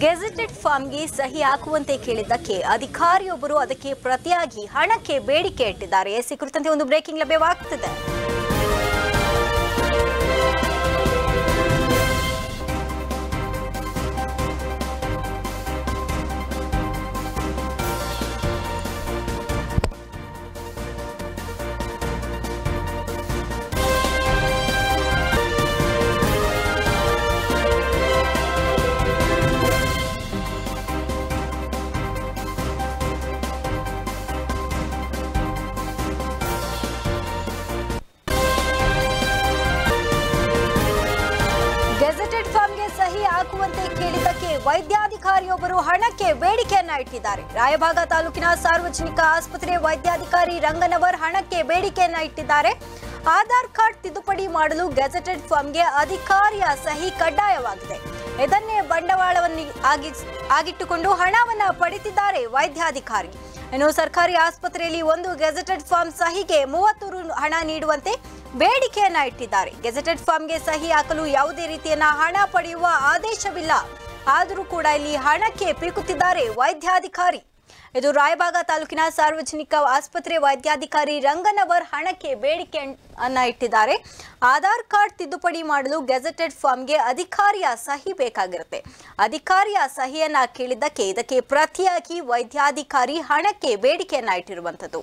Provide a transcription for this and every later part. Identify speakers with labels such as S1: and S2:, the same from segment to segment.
S1: Gazetted ಫಾರ್ಮ್ಗೆ ಸಹಿ ಹಾಕುವಂತೆ ಕೇಳಿದ್ದಕ್ಕೆ ಅಧಿಕಾರಿಯೊಬ್ಬರು ಅದಕ್ಕೆ ಪ್ರತಿಯಾಗಿ ಹಣಕ್ಕೆ ಬೇಡಿಕೆ ಇಟ್ಟಿದ್ದಾರೆ ಎಸಿ ಕುರಿತಂತೆ ಒಂದು ಬ್ರೇಕಿಂಗ್ ಲಭ್ಯವಾಗ್ತಿದೆ ಗೆಜೆಟೆಡ್ ಫಾರ್ಮ್ಗೆ ಸಹಿ ಹಾಕುವಂತೆ ಕೇಳಿದ್ದಕ್ಕೆ ವೈದ್ಯಾಧಿಕಾರಿಯೊಬ್ಬರು ಹಣಕ್ಕೆ ಬೇಡಿಕೆಯನ್ನ ಇಟ್ಟಿದ್ದಾರೆ ರಾಯಭಾಗ ತಾಲೂಕಿನ ಸಾರ್ವಜನಿಕ ಆಸ್ಪತ್ರೆ ವೈದ್ಯಾಧಿಕಾರಿ ರಂಗನವರ್ ಹಣಕ್ಕೆ ಬೇಡಿಕೆಯನ್ನ ಇಟ್ಟಿದ್ದಾರೆ ಆಧಾರ್ ಕಾರ್ಡ್ ತಿದ್ದುಪಡಿ ಮಾಡಲು ಗೆಜೆಟೆಡ್ ಫಾರ್ಮ್ಗೆ ಅಧಿಕಾರಿಯ ಸಹಿ ಕಡ್ಡಾಯವಾಗಿದೆ ಇದನ್ನೇ ಬಂಡವಾಳವನ್ನು ಆಗಿ- ಆಗಿಟ್ಟುಕೊಂಡು ಹಣವನ್ನ ಪಡೆದಿದ್ದಾರೆ ವೈದ್ಯಾಧಿಕಾರಿ ಇನ್ನು ಸರ್ಕಾರಿ ಆಸ್ಪತ್ರೆಯಲ್ಲಿ ಒಂದು ಗೆಜೆಟೆಡ್ ಫಾರ್ಮ್ ಸಹಿಗೆ ಮೂವತ್ತು ರು ಹಣ ನೀಡುವಂತೆ ಬೇಡಿಕೆಯನ್ನ ಇಟ್ಟಿದ್ದಾರೆ ಗೆಜೆಟೆಡ್ ಫಾರ್ಮ್ಗೆ ಸಹಿ ಹಾಕಲು ಯಾವುದೇ ರೀತಿಯನ್ನ ಹಣ ಪಡೆಯುವ ಆದೇಶವಿಲ್ಲ ಆದರೂ ಕೂಡ ಇಲ್ಲಿ ಹಣಕ್ಕೆ ಪೀಕುತ್ತಿದ್ದಾರೆ ವೈದ್ಯಾಧಿಕಾರಿ ಇದು ರಾಯಬಾಗ ತಾಲೂಕಿನ ಸಾರ್ವಜನಿಕ ಆಸ್ಪತ್ರೆ ವೈದ್ಯಾಧಿಕಾರಿ ರಂಗನವರ್ ಹಣಕ್ಕೆ ಬೇಡಿಕೆ ಅನ್ನ ಇಟ್ಟಿದ್ದಾರೆ ಆಧಾರ್ ಕಾರ್ಡ್ ತಿದ್ದುಪಡಿ ಮಾಡಲು ಗೆಜೆಟೆಡ್ ಫಾರ್ಮ್ಗೆ ಅಧಿಕಾರಿಯ ಸಹಿ ಬೇಕಾಗಿರುತ್ತೆ ಅಧಿಕಾರಿಯ ಸಹಿಯನ್ನ ಕೇಳಿದ್ದಕ್ಕೆ ಇದಕ್ಕೆ ಪ್ರತಿಯಾಗಿ ವೈದ್ಯಾಧಿಕಾರಿ ಹಣಕ್ಕೆ ಬೇಡಿಕೆಯನ್ನ ಇಟ್ಟಿರುವಂಥದ್ದು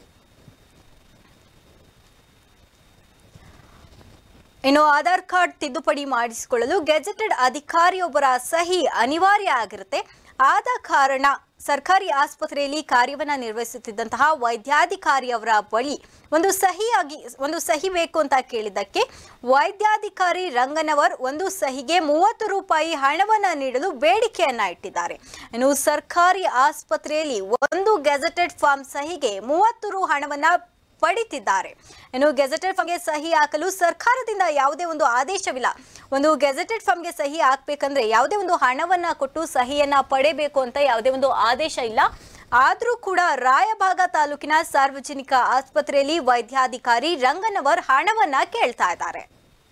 S1: ಇನ್ನು ಆಧಾರ್ ಕಾರ್ಡ್ ತಿದ್ದುಪಡಿ ಮಾಡಿಸಿಕೊಳ್ಳಲು ಗೆಜೆಟೆಡ್ ಅಧಿಕಾರಿಯೊಬ್ಬರ ಸಹಿ ಅನಿವಾರ್ಯ ಆಗಿರುತ್ತೆ ಆದ ಕಾರಣ ಸರ್ಕಾರಿ ಆಸ್ಪತ್ರೆಯಲ್ಲಿ ಕಾರ್ಯವನ್ನ ನಿರ್ವಹಿಸುತ್ತಿದ್ದಂತಹ ವೈದ್ಯಾಧಿಕಾರಿಯವರ ಬಳಿ ಒಂದು ಸಹಿಯಾಗಿ ಒಂದು ಸಹಿ ಬೇಕು ಅಂತ ಕೇಳಿದ್ದಕ್ಕೆ ವೈದ್ಯಾಧಿಕಾರಿ ರಂಗನವರ್ ಒಂದು ಸಹಿಗೆ ಮೂವತ್ತು ರೂಪಾಯಿ ಹಣವನ್ನ ನೀಡಲು ಬೇಡಿಕೆಯನ್ನ ಇಟ್ಟಿದ್ದಾರೆ ಇನ್ನು ಸರ್ಕಾರಿ ಆಸ್ಪತ್ರೆಯಲ್ಲಿ ಒಂದು ಗೆಜೆಟೆಡ್ ಫಾರ್ಮ್ ಸಹಿಗೆ ಮೂವತ್ತು ರು ಹಣವನ್ನ ಪಡಿತಿದ್ದಾರೆ ಇನ್ನು ಗೆಜೆಟೆಡ್ ಫಾರ್ಮ್ಗೆ ಸಹಿ ಹಾಕಲು ಸರ್ಕಾರದಿಂದ ಯಾವುದೇ ಒಂದು ಆದೇಶವಿಲ್ಲ ಒಂದು ಗೆಜೆಟೆಡ್ ಫಾರ್ಮ್ಗೆ ಸಹಿ ಹಾಕ್ಬೇಕಂದ್ರೆ ಯಾವುದೇ ಒಂದು ಹಣವನ್ನ ಕೊಟ್ಟು ಸಹಿಯನ್ನ ಪಡೆಯಬೇಕು ಅಂತ ಯಾವುದೇ ಒಂದು ಆದೇಶ ಇಲ್ಲ ಆದರೂ ಕೂಡ ರಾಯಭಾಗ ತಾಲೂಕಿನ ಸಾರ್ವಜನಿಕ ಆಸ್ಪತ್ರೆಯಲ್ಲಿ ವೈದ್ಯಾಧಿಕಾರಿ ರಂಗನವರ್ ಹಣವನ್ನ ಕೇಳ್ತಾ ಇದ್ದಾರೆ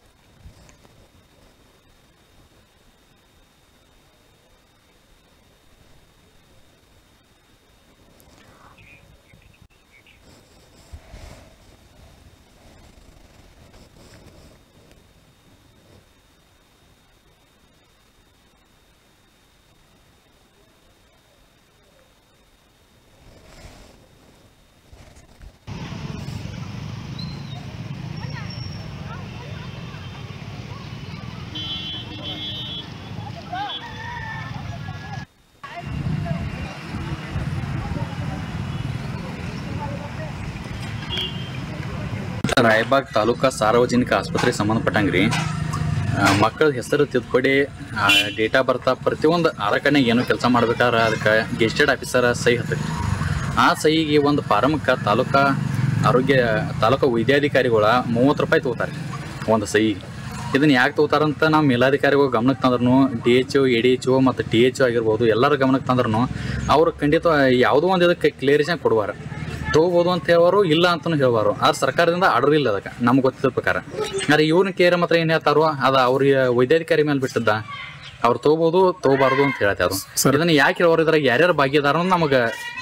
S2: ರಾಯಬಾಗ್ ತಾಲೂಕಾ ಸಾರ್ವಜನಿಕ ಆಸ್ಪತ್ರೆಗೆ ಸಂಬಂಧಪಟ್ಟಂಗೆ ರೀ ಮಕ್ಕಳ ಹೆಸರು ತಿದ್ದುಪಡಿ ಡೇಟ್ ಆಫ್ ಬರ್ತ ಪ್ರತಿಯೊಂದು ಆರಕಣೆ ಏನು ಕೆಲಸ ಮಾಡ್ಬೇಕಾದ್ರೆ ಅದಕ್ಕೆ ಗೆಸ್ಟೆಡ್ ಆಫೀಸರ್ ಸಹಿ ಹತ್ತೈತಿ ಆ ಸಹಿಗೆ ಒಂದು ಫಾರಮ್ಗೆ ತಾಲೂಕಾ ಆರೋಗ್ಯ ತಾಲೂಕಾ ವೈದ್ಯಾಧಿಕಾರಿಗಳ ಮೂವತ್ತು ರೂಪಾಯಿ ತೊಗೋತಾರೆ ಒಂದು ಸಹಿಗೆ ಇದನ್ನು ಯಾಕೆ ತೊಗೋತಾರಂತ ನಾವು ಮೇಲಾಧಿಕಾರಿಗಳು ಗಮನಕ್ಕೆ ತಂದ್ರೂ D H O A D H O ಮತ್ತು ಟಿ ಎಚ್ ಒ ಆಗಿರ್ಬೋದು ಎಲ್ಲರ ಗಮನಕ್ಕೆ ತಂದ್ರೂ ಅವರು ಖಂಡಿತ ಯಾವುದೋ ಒಂದು ಇದಕ್ಕೆ ಕ್ಲಿಯರೇಷನ್ ಕೊಡುವಾರ ತೊಗೋಬೋದು ಅಂತ ಹೇಳೋರು ಇಲ್ಲ ಅಂತಲೂ ಹೇಳುವಾರು ಆದ್ರೆ ಸರ್ಕಾರದಿಂದ ಆರ್ಡರ್ ಇಲ್ಲ ಅದಕ್ಕೆ ನಮ್ಗೆ ಗೊತ್ತಿದ್ದ ಪ್ರಕಾರ ಆದರೆ ಇವ್ರನ್ನ ಕೇರ್ ಮಾತ್ರ ಏನು ಹೇಳ್ತಾರೋ ಅದು ಅವ್ರಿಗೆ ವೈದ್ಯಾಧಿಕಾರಿ ಮೇಲೆ ಬಿಟ್ಟಿದ್ದ ಅವ್ರು ತೊಗೋಬೋದು ತೊಗೋಬಾರ್ದು ಅಂತ ಹೇಳ್ತಾರೆ ಇದನ್ನ ಯಾಕೆ ಹೇಳೋರು ಇದ್ರಾಗ ಯಾರ್ಯಾರು ಭಾಗಿದಾರ ಅನ್ನೋದು ನಮಗೆ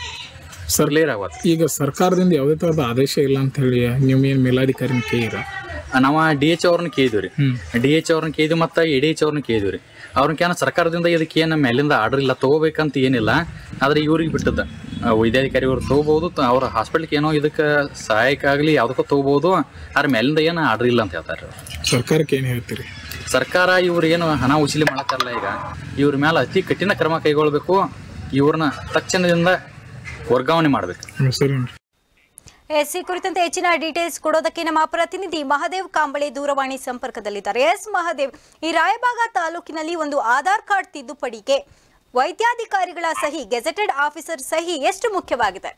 S3: ಸರ್
S2: ಕ್ಲಿಯರ್ ಆಗತ್ತೆ
S3: ಈಗ ಸರ್ಕಾರದಿಂದ ಯಾವುದೇ ಥರದ ಆದೇಶ ಇಲ್ಲ ಅಂತ ಹೇಳಿ ನೀವು ಏನು ಮೇಲಾಧಿಕಾರಿನ ಕೇಳಿರ
S2: ನಾವು ಡಿ ಎಚ್ ಅವ್ರನ್ನ ಕೇಳಿದ್ವಿ ರೀ ಡಿ ಎಚ್ ಅವ್ರನ್ನ ಕೇಳಿದ್ವಿ ಮತ್ತು ಎ ಡಿ ಎಚ್ ಅವ್ರನ್ನ ಕೇಳಿದ್ವಿ ರೀ ಅವ್ರನ್ನ ಕೇಳ ಸರ್ಕಾರದಿಂದ ಇದಕ್ಕೆ ಏನು ಮೇಲಿಂದ ಆರ್ಡರ್ ಇಲ್ಲ ತೊಗೋಬೇಕಂತ ಏನಿಲ್ಲ ಆದರೆ ಇವ್ರಿಗೆ ಬಿಟ್ಟದ್ದ ಆ, ವೈದ್ಯಾಧಿಕಾರಿಗಳು ತೊಗೋಬೋದು ತ- ಅವ್ರ ಹಾಸ್ಪಿಟ್ಲಿಗೆ ಏನೋ ಇದಕ್ಕೆ ಸಹಾಯಕ ಆಗಲಿ ಯಾವುದಕ್ಕೂ ತೊಗೋಬೋದು ಆದ್ರೆ ಮೇಲಿಂದ ಏನು ಆರ್ಡರ್ ಇಲ್ಲ ಅಂತ ಹೇಳ್ತಾರೆ ಅವ್ರು.
S3: ಸರ್ಕಾರಕ್ಕೆ ಏನು ಹೇಳ್ತೀರಿ
S2: ಸರ್ಕಾರ ಇವ್ರು ಏನು ಹಣ ಉಚಿಲಿ ಮಾಡತ್ತಾರಲ್ಲ ಈಗ ಇವ್ರ ಮೇಲೆ ಅತಿ ಕಠಿಣ ಕ್ರಮ ಕೈಗೊಳ್ಬೇಕು ಇವ್ರನ್ನ ತಕ್ಷಣದಿಂದ ವರ್ಗಾವಣೆ ಮಾಡಬೇಕು
S3: ಹೆಸರೇನು
S1: ಎಸ್ ಈ ಕುರಿತಂತೆ ಹೆಚ್ಚಿನ ಡೀಟೇಲ್ಸ್ ಕೊಡೋದಕ್ಕೆ ನಮ್ಮ ಪ್ರತಿನಿಧಿ ಮಹದೇವ್ ಕಾಂಬಳೆ ದೂರವಾಣಿ ಸಂಪರ್ಕದಲ್ಲಿದ್ದಾರೆ ಎಸ್ ಮಹದೇವ್ ಈ ರಾಯಬಾಗ ತಾಲೂಕಿನಲ್ಲಿ ಒಂದು ಆಧಾರ್ ಕಾರ್ಡ್ ತಿದ್ದುಪಡಿಗೆ ವೈದ್ಯಾಧಿಕಾರಿಗಳ ಸಹಿ ಗೆಜೆಟೆಡ್ ಆಫೀಸರ್ ಸಹಿ ಎಷ್ಟು ಮುಖ್ಯವಾಗಿದೆ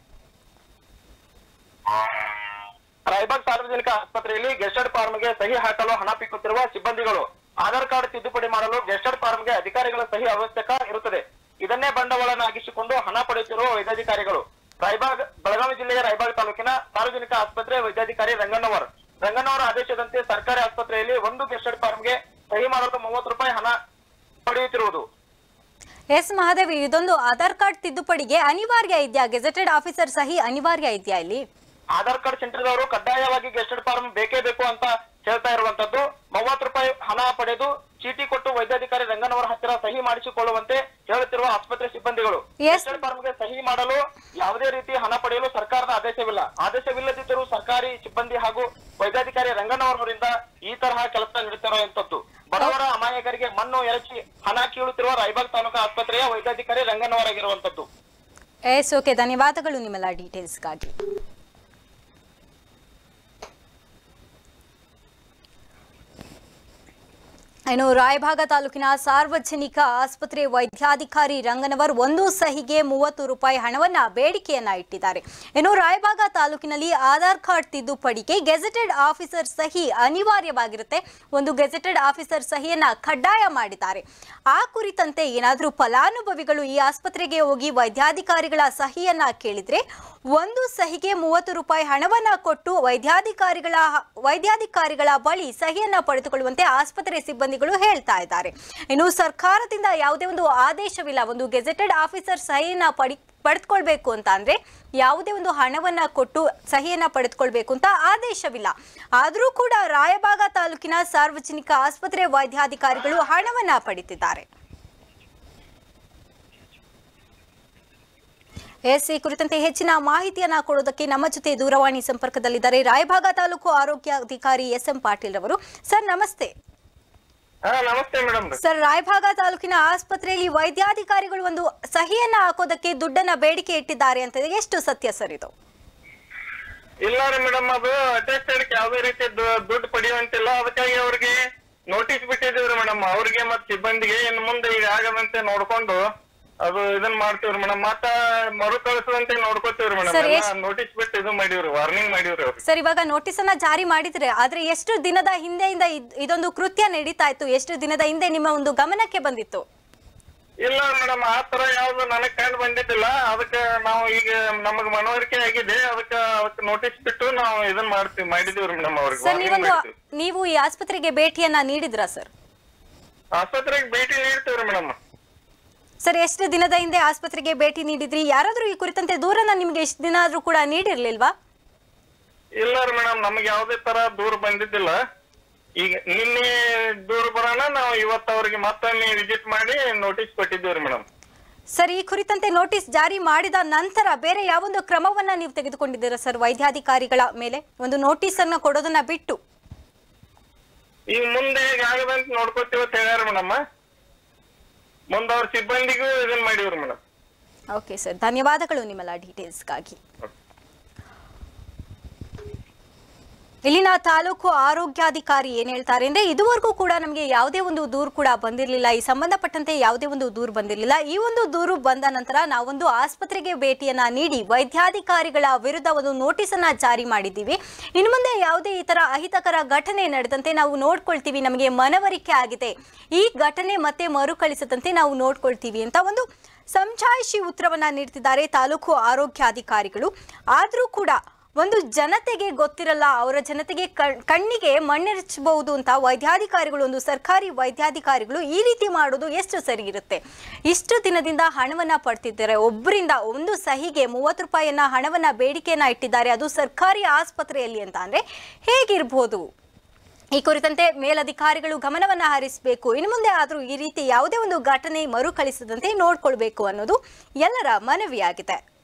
S4: ರಾಯಬಾಗ್ ಸಾರ್ವಜನಿಕ ಆಸ್ಪತ್ರೆಯಲ್ಲಿ ಗೆಸ್ಟೆಡ್ ಫಾರ್ಮ್ಗೆ ಸಹಿ ಹಾಕಲು ಹಣ ಪೀಕುತ್ತಿರುವ ಸಿಬ್ಬಂದಿಗಳು ಆಧಾರ್ ಕಾರ್ಡ್ ತಿದ್ದುಪಡಿ ಮಾಡಲು ಗೆಸ್ಟೆಡ್ ಫಾರ್ಮ್ಗೆ ಅಧಿಕಾರಿಗಳ ಸಹಿ ಅವಶ್ಯಕ ಇರುತ್ತದೆ ಇದನ್ನೇ ಬಂಡವಾಳನ್ನಾಗಿಸಿಕೊಂಡು ಹಣ ಪಡೆಯುತ್ತಿರುವ ವೈದ್ಯಾಧಿಕಾರಿಗಳು ರಾಯಬಾಗ್ ಬೆಳಗಾವಿ ಜಿಲ್ಲೆಯ ರಾಯಬಾಗ್ ತಾಲೂಕಿನ ಸಾರ್ವಜನಿಕ ಆಸ್ಪತ್ರೆ ವೈದ್ಯಾಧಿಕಾರಿ ರಂಗಣ್ಣವರ್ ರಂಗಣ್ಣವರ ಆದೇಶದಂತೆ ಸರ್ಕಾರಿ ಆಸ್ಪತ್ರೆಯಲ್ಲಿ ಒಂದು ಗೆಸ್ಟೆಡ್ ಫಾರ್ಮ್ಗೆ ಸಹಿ ಮಾಡಲು ಮೂವತ್ತು ರೂಪಾಯಿ ಹಣ ಪಡೆಯುತ್ತಿರುವುದು
S1: ಎಸ್ ಮಹಾದೇವಿ ಇದೊಂದು ಆಧಾರ್ ಕಾರ್ಡ್ ತಿದ್ದುಪಡಿಗೆ ಅನಿವಾರ್ಯ ಇದೆಯಾ ಗೆಜೆಟೆಡ್ ಆಫೀಸರ್ ಸಹಿ ಅನಿವಾರ್ಯ ಇದೆಯಾ ಇಲ್ಲಿ
S4: ಆಧಾರ್ ಕಾರ್ಡ್ ಸೆಂಟರ್ದವರು ಕಡ್ಡಾಯವಾಗಿ ಗೆಸ್ಟೆಡ್ ಫಾರ್ಮ್ ಬೇಕೇ ಬೇಕು ಅಂತ ಹೇಳ್ತಾ ಇರುವಂತದ್ದು ಮೂವತ್ತು ರೂಪಾಯಿ ಹಣ ಪಡೆದು ಚೀಟಿ ಕೊಟ್ಟು ವೈದ್ಯಾಧಿಕಾರಿ ರಂಗನವರ ಹತ್ತಿರ ಸಹಿ ಮಾಡಿಸಿಕೊಳ್ಳುವಂತೆ ಹೇಳುತ್ತಿರುವ ಆಸ್ಪತ್ರೆ ಸಿಬ್ಬಂದಿಗಳು
S1: Yes.
S4: ಗೆಸ್ಟೆಡ್ ಫಾರ್ಮ್ಗೆ ಸಹಿ ಮಾಡಲು ಯಾವುದೇ ರೀತಿ ಹಣ ಪಡೆಯಲು ಸರ್ಕಾರದ ಆದೇಶವಿಲ್ಲ ಆದೇಶವಿಲ್ಲದಿದ್ದರೂ ಸರ್ಕಾರಿ ಸಿಬ್ಬಂದಿ ಹಾಗೂ ವೈದ್ಯಾಧಿಕಾರಿ ರಂಗನವರವರಿಂದ ಈ ತರಹ ಕೆಲಸ ನಡೆಸಿರುವಂತದ್ದು ಬಡವರ ಅಮಾಯಕರಿಗೆ ಮಣ್ಣು ಎರಚಿ ಹಣ ಕೀಳುತ್ತಿರುವ ರಾಯಬಾಗ್ ತಾಲೂಕು ಆಸ್ಪತ್ರೆಯ ವೈದ್ಯಾಧಿಕಾರಿ ರಂಗನವರಾಗಿರುವಂತದ್ದು
S1: ಎಸ್ ಓಕೆ ಧನ್ಯವಾದಗಳು ನಿಮ್ಮೆಲ್ಲ ಡೀಟೇಲ್ಸ್ಗಾಗಿ ಇನ್ನು ರಾಯಭಾಗ ತಾಲೂಕಿನ ಸಾರ್ವಜನಿಕ ಆಸ್ಪತ್ರೆ ವೈದ್ಯಾಧಿಕಾರಿ ರಂಗನವರ್ ಒಂದು ಸಹಿಗೆ ಮೂವತ್ತು ರೂಪಾಯಿ ಹಣವನ್ನ ಬೇಡಿಕೆಯನ್ನ ಇಟ್ಟಿದ್ದಾರೆ ಇನ್ನು ರಾಯಭಾಗ ತಾಲೂಕಿನಲ್ಲಿ ಆಧಾರ್ ಕಾರ್ಡ್ ತಿದ್ದುಪಡಿಗೆ ಗೆಜೆಟೆಡ್ ಆಫೀಸರ್ ಸಹಿ ಅನಿವಾರ್ಯವಾಗಿರುತ್ತೆ ಒಂದು ಗೆಜೆಟೆಡ್ ಆಫೀಸರ್ ಸಹಿಯನ್ನ ಕಡ್ಡಾಯ ಮಾಡಿದ್ದಾರೆ ಆ ಕುರಿತಂತೆ ಏನಾದರೂ ಫಲಾನುಭವಿಗಳು ಈ ಆಸ್ಪತ್ರೆಗೆ ಹೋಗಿ ವೈದ್ಯಾಧಿಕಾರಿಗಳ ಸಹಿಯನ್ನ ಕೇಳಿದ್ರೆ ಒಂದು ಸಹಿಗೆ ಮೂವತ್ತು ರೂಪಾಯಿ ಹಣವನ್ನ ಕೊಟ್ಟು ವೈದ್ಯಾಧಿಕಾರಿಗಳ ವೈದ್ಯಾಧಿಕಾರಿಗಳ ಬಳಿ ಸಹಿಯನ್ನ ಪಡೆದುಕೊಳ್ಳುವಂತೆ ಆಸ್ಪತ್ರೆ ಸಿಬ್ಬಂದಿಗಳು ಹೇಳ್ತಾ ಇದ್ದಾರೆ ಇನ್ನು ಸರ್ಕಾರದಿಂದ ಯಾವುದೇ ಒಂದು ಆದೇಶವಿಲ್ಲ ಒಂದು ಗೆಜೆಟೆಡ್ ಆಫೀಸರ್ ಸಹಿಯನ್ನ ಪಡಿ ಪಡೆದುಕೊಳ್ಬೇಕು ಅಂತ ಅಂದ್ರೆ ಯಾವುದೇ ಒಂದು ಹಣವನ್ನ ಕೊಟ್ಟು ಸಹಿಯನ್ನ ಪಡೆದುಕೊಳ್ಬೇಕು ಅಂತ ಆದೇಶವಿಲ್ಲ ಆದರೂ ಕೂಡ ರಾಯಬಾಗ ತಾಲೂಕಿನ ಸಾರ್ವಜನಿಕ ಆಸ್ಪತ್ರೆ ವೈದ್ಯಾಧಿಕಾರಿಗಳು ಹಣವನ್ನ ಪಡಿತಿದ್ದಾರೆ ಎಸ್ ಈ ಕುರಿತಂತೆ ಹೆಚ್ಚಿನ ಮಾಹಿತಿಯನ್ನ ಕೊಡೋದಕ್ಕೆ ನಮ್ಮ ಜೊತೆ ದೂರವಾಣಿ ಸಂಪರ್ಕದಲ್ಲಿದ್ದಾರೆ ರಾಯಭಾಗ ತಾಲೂಕು ಆರೋಗ್ಯಾಧಿಕಾರಿ ಎಸ್ ಎಂ ಪಾಟೀಲ್ ಅವರು ಸರ್ ನಮಸ್ತೆ
S4: ಹಾ ನಮಸ್ತೆ ಮೇಡಮ್
S1: ಸರ್ ರಾಯಭಾಗ ತಾಲೂಕಿನ ಆಸ್ಪತ್ರೆಯಲ್ಲಿ ವೈದ್ಯಾಧಿಕಾರಿಗಳು ಒಂದು ಸಹಿಯನ್ನ ಹಾಕೋದಕ್ಕೆ ದುಡ್ಡನ್ನ ಬೇಡಿಕೆ ಇಟ್ಟಿದ್ದಾರೆ ಅಂತ ಇದೆ. ಎಷ್ಟು ಸತ್ಯ ಸರ್ ಇದು
S4: ಇಲ್ಲ ರೀ ಮೇಡಮ್ ಅದು ಅಟೆಸ್ಟೆಡ್ ಯಾವುದೇ ರೀತಿ ದು- ದುಡ್ಡು ಪಡೆಯುವಂತಿಲ್ಲ ಅದಕ್ಕಾಗಿ ಅವ್ರಿಗೆ ನೋಟಿಸ್ ಬಿಟ್ಟಿದೀವ್ರಿ ಮೇಡಮ್ ಅವ್ರಿಗೆ ಮತ್ ಸಿಬ್ಬಂದಿಗೆ ಇನ್ ಮುಂದೆ ಈಗ ಆಗದಂತೆ ನೋಡ್ಕೊಂಡು ಅದು ಇದನ್ ಮಾಡ್ತೀವ್ರಿ ಮೇಡಮ್ ಮತ್ತ ಮರುಕಳಿಸುವಂತೆ ನೋಡ್ಕೋತೀವ್ರಿ ಮೇಡಮ್
S1: Sir,
S4: ಎಲ್ಲ
S1: ಎಷ್ಟ್-
S4: ನೋಟಿಸ್ ಬಿಟ್ಟು ಇದು ಮಾಡಿವ್ರಿ ವಾರ್ನಿಂಗ್ ಮಾಡಿವ್ರಿ ಅವ್ರಿಗೆ
S1: ಸರ್ ಇವಾಗ ನೋಟಿಸ್ ಅನ್ನ ಜಾರಿ ಮಾಡಿದ್ರೆ ಆದ್ರೆ ಎಷ್ಟು ದಿನದ ಹಿಂದೆಯಿಂದ ಇದ್- ಇದೊಂದು ಕೃತ್ಯ ನಡೀತಾ ಇತ್ತು ಎಷ್ಟು ದಿನದ ಹಿಂದೆ ನಿಮ್ಮ ಒಂದು ಗಮನಕ್ಕೆ ಬಂದಿತ್ತು
S4: ಇಲ್ಲ ಮೇಡಮ್ ಆ ತರ ಯಾವ್ದು ನನಗ್ ಕಂಡು ಬಂದಿದ್ದಿಲ್ಲ ಅದಕ್ಕೆ ನಾವು ಈಗ ನಮಗ್ ಮನವರಿಕೆ ಆಗಿದೆ ಅದಕ್ಕೆ ಅದಕ್ಕೆ ನೋಟಿಸ್ ಬಿಟ್ಟು ನಾವು ಇದನ್ ಮಾಡ್ತೀವಿ ಮಾಡಿದೀವ್ರಿ ಮೇಡಮ್ ಅವ್ರಿಗೆ
S1: ಸರ್
S4: warning
S1: ನೀವೊಂದು
S4: ಮಾಡಿದ್ವಿ.
S1: ನೀವು ಈ ಆಸ್ಪತ್ರೆಗೆ ಭೇಟಿಯನ್ನ ನೀಡಿದ್ರಾ ಸರ್
S4: ಆಸ್ಪತ್ರೆಗೆ ಭೇಟಿ ನೀಡ್ತೀವ್ರಿ ಮೇಡಮ್
S1: ಸರ್ ಎಷ್ಟು ದಿನದ ಹಿಂದೆ ಆಸ್ಪತ್ರೆಗೆ ಭೇಟಿ ನೀಡಿದ್ರಿ ಯಾರಾದ್ರೂ ಈ ಕುರಿತಂತೆ ದೂರನ್ನ ನಿಮ್ಗೆ ಎಷ್ಟು ದಿನ ಆದ್ರೂ ಕೂಡ ನೀಡಿರ್ಲಿಲ್ವಾ
S4: ಇಲ್ಲ ರೀ ಮೇಡಮ್ ನಮ್ಗೆ ಯಾವುದೇ ತರ ದೂರ ಬಂದಿದ್ದಿಲ್ಲ ಈಗ ನಿನ್ನೆ ದೂರ ಬರೋಣ ನಾವು ಇವತ್ತು ಅವ್ರಿಗೆ ಮತ್ತೊಮ್ಮೆ ವಿಸಿಟ್ ಮಾಡಿ ನೋಟಿಸ್ ಕೊಟ್ಟಿದ್ದೀವ್ರಿ ಮೇಡಮ್
S1: ಸರ್ ಈ ಕುರಿತಂತೆ ನೋಟಿಸ್ ಜಾರಿ ಮಾಡಿದ ನಂತರ ಬೇರೆ ಯಾವೊಂದು ಕ್ರಮವನ್ನ ನೀವು ತೆಗೆದುಕೊಂಡಿದ್ದೀರಾ ಸರ್ ವೈದ್ಯಾಧಿಕಾರಿಗಳ ಮೇಲೆ ಒಂದು ನೋಟಿಸ್ ಅನ್ನ ಕೊಡೋದನ್ನ ಬಿಟ್ಟು
S4: ಈಗ ಮುಂದೆ ಈಗ ಆಗದಂತ ನೋಡ್ಕೊತೀವಿ ಅಂತ ಹೇಳ್ಯಾರ ಮೇಡಮ್ ಮುಂದೆ ಅವ್ರ ಸಿಬ್ಬಂದಿಗೂ ಇದನ್ ಮಾಡಿವ್ರಿ ಮೇಡಮ್
S1: ಓಕೆ ಸರ್ ಧನ್ಯವಾದಗಳು ನಿಮ್ಮೆಲ್ಲ ಡೀಟೇಲ್ಸ್ಗಾಗಿ ಇಲ್ಲಿನ ತಾಲೂಕು ಆರೋಗ್ಯಾಧಿಕಾರಿ ಏನ್ ಹೇಳ್ತಾರೆ ಅಂದ್ರೆ ಇದುವರೆಗೂ ಕೂಡ ನಮಗೆ ಯಾವುದೇ ಒಂದು ದೂರು ಕೂಡ ಬಂದಿರಲಿಲ್ಲ ಈ ಸಂಬಂಧಪಟ್ಟಂತೆ ಯಾವುದೇ ಒಂದು ದೂರು ಬಂದಿರಲಿಲ್ಲ ಈ ಒಂದು ದೂರು ಬಂದ ನಂತರ ನಾವೊಂದು ಆಸ್ಪತ್ರೆಗೆ ಭೇಟಿಯನ್ನ ನೀಡಿ ವೈದ್ಯಾಧಿಕಾರಿಗಳ ವಿರುದ್ಧ ಒಂದು ನೋಟಿಸ್ ಅನ್ನ ಜಾರಿ ಮಾಡಿದ್ದೀವಿ ಇನ್ನು ಮುಂದೆ ಯಾವುದೇ ಈ ತರ ಅಹಿತಕರ ಘಟನೆ ನಡೆದಂತೆ ನಾವು ನೋಡ್ಕೊಳ್ತೀವಿ ನಮಗೆ ಮನವರಿಕೆ ಆಗಿದೆ ಈ ಘಟನೆ ಮತ್ತೆ ಮರುಕಳಿಸದಂತೆ ನಾವು ನೋಡ್ಕೊಳ್ತೀವಿ ಅಂತ ಒಂದು ಸಮಜಾಯಿಷಿ ಉತ್ತರವನ್ನ ನೀಡ್ತಿದ್ದಾರೆ ತಾಲೂಕು ಆರೋಗ್ಯಾಧಿಕಾರಿಗಳು ಆದರೂ ಕೂಡ ಒಂದು ಜನತೆಗೆ ಗೊತ್ತಿರಲ್ಲ ಅವರ ಜನತೆಗೆ ಕಣ್- ಕಣ್ಣಿಗೆ ಮಣ್ಣೆರಚಬಹುದು ಅಂತ ವೈದ್ಯಾಧಿಕಾರಿಗಳು ಒಂದು ಸರ್ಕಾರಿ ವೈದ್ಯಾಧಿಕಾರಿಗಳು ಈ ರೀತಿ ಮಾಡೋದು ಎಷ್ಟು ಸರಿ ಇರುತ್ತೆ ಇಷ್ಟು ದಿನದಿಂದ ಹಣವನ್ನ ಪಡ್ತಿದ್ದಾರೆ ಒಬ್ಬರಿಂದ ಒಂದು ಸಹಿಗೆ ಮೂವತ್ತು ರೂಪಾಯಿಯನ್ನ ಹಣವನ್ನ ಬೇಡಿಕೆಯನ್ನ ಇಟ್ಟಿದ್ದಾರೆ ಅದು ಸರ್ಕಾರಿ ಆಸ್ಪತ್ರೆಯಲ್ಲಿ ಅಂತ ಅಂದ್ರೆ ಹೇಗಿರ್ಬೋದು ಈ ಕುರಿತಂತೆ ಮೇಲಧಿಕಾರಿಗಳು ಗಮನವನ್ನ ಹರಿಸಬೇಕು ಇನ್ನು ಮುಂದೆ ಆದರೂ ಈ ರೀತಿ ಯಾವುದೇ ಒಂದು ಘಟನೆ ಮರುಕಳಿಸದಂತೆ ನೋಡ್ಕೊಳ್ಬೇಕು ಅನ್ನೋದು ಎಲ್ಲರ ಮನವಿಯಾಗಿದೆ